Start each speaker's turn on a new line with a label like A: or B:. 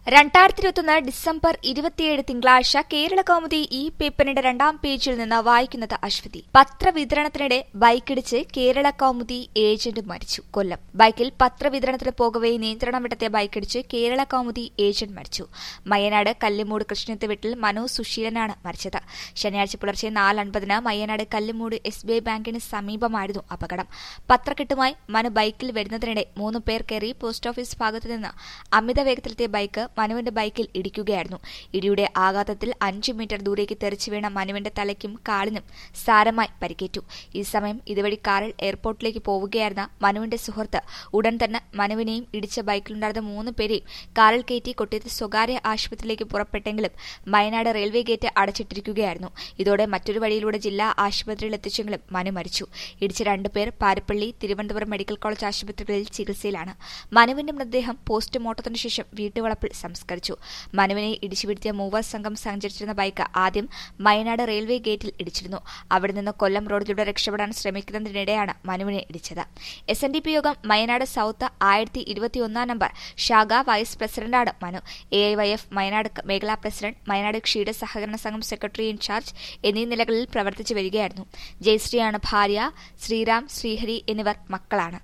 A: രണ്ടായിരത്തി ഇരുപത്തൊന്ന് ഡിസംബർ ഇരുപത്തിയേഴ് തിങ്കളാഴ്ച കേരള കൗമുദി ഈ പേപ്പറിന്റെ രണ്ടാം പേജിൽ നിന്ന് വായിക്കുന്നത് അശ്വതി പത്രവിതരണത്തിനിടെ ബൈക്കിടിച്ച് കേരള കൗമുദി ഏജന്റ് മരിച്ചു കൊല്ലം ബൈക്കിൽ പത്രവിതരണത്തിന് പോകവെ നിയന്ത്രണം വിട്ടെത്തിയ ബൈക്കിടിച്ച് കേരള കൗമുദി ഏജന്റ് മരിച്ചു മയ്യനാട് കല്ലിമൂട് കൃഷ്ണത്ത് വീട്ടിൽ മനു സുശീലനാണ് മരിച്ചത് ശനിയാഴ്ച പുലർച്ചെ നാല് അൻപതിന് Mayyanad Kallimood S B I ബാങ്കിന് സമീപമായിരുന്നു അപകടം പത്രക്കെട്ടുമായി മനു ബൈക്കിൽ വരുന്നതിനിടെ മൂന്ന് പേർ കയറി പോസ്റ്റ് ഓഫീസ് ഭാഗത്തു നിന്ന് അമിത വേഗത്തിലെത്തിയ ബൈക്ക് മനുവിന്റെ ബൈക്കിൽ ഇടിക്കുകയായിരുന്നു ഇടിയുടെ ആഘാതത്തിൽ അഞ്ച് മീറ്റർ ദൂരേക്ക് തെറിച്ചു വീണ മനുവിന്റെ തലയ്ക്കും കാലിനും സാരമായി പരിക്കേറ്റു ഈ സമയം ഇതുവഴി കാറിൽ എയർപോർട്ടിലേക്ക് പോവുകയായിരുന്ന മനുവിന്റെ സുഹൃത്ത് ഉടൻ തന്നെ മനുവിനെയും ഇടിച്ച ബൈക്കിലുണ്ടായിരുന്ന മൂന്ന് പേരെയും കാറിൽ കയറ്റി കൊട്ടിയത്ത് സ്വകാര്യ ആശുപത്രിയിലേക്ക് പുറപ്പെട്ടെങ്കിലും വയനാട് റെയിൽവേ ഗേറ്റ് അടച്ചിട്ടിരിക്കുകയായിരുന്നു ഇതോടെ മറ്റൊരു വഴിയിലൂടെ ജില്ലാ ആശുപത്രിയിൽ എത്തിച്ചെങ്കിലും മനു മരിച്ചു ഇടിച്ച രണ്ടുപേർ പാരപ്പള്ളി തിരുവനന്തപുരം മെഡിക്കൽ കോളേജ് ആശുപത്രികളിൽ ചികിത്സയിലാണ് മനുവിന്റെ മൃതദേഹം പോസ്റ്റ്മോർട്ടത്തിന് ശേഷം വീട്ടുവളപ്പിൽ സംസ്കരിച്ചു മനുവിനെ ഇടിച്ചു വീഴ്ത്തിയ മൂവർ സംഘം സഞ്ചരിച്ചിരുന്ന ബൈക്ക് ആദ്യം മയനാട് റെയിൽവേ ഗേറ്റിൽ ഇടിച്ചിരുന്നു അവിടെ നിന്ന് കൊല്ലം റോഡിലൂടെ രക്ഷപ്പെടാൻ ശ്രമിക്കുന്നതിനിടെയാണ് മനുവിനെ ഇടിച്ചത് എസ് എൻ ഡി പി യോഗം മയനാട് സൌത്ത് ആയിരത്തി ഇരുപത്തിയൊന്നാം നമ്പർ ശാഖ വൈസ് പ്രസിഡന്റാണ് Manu A I Y F Mayanad മേഖലാ പ്രസിഡന്റ് മയനാട് ക്ഷീര സഹകരണ സംഘം സെക്രട്ടറി ഇൻചാർജ് എന്നീ നിലകളിൽ പ്രവർത്തിച്ചു വരികയായിരുന്നു ജയശ്രീയാണ് ഭാര്യ ശ്രീറാം ശ്രീഹരി എന്നിവർ മക്കളാണ്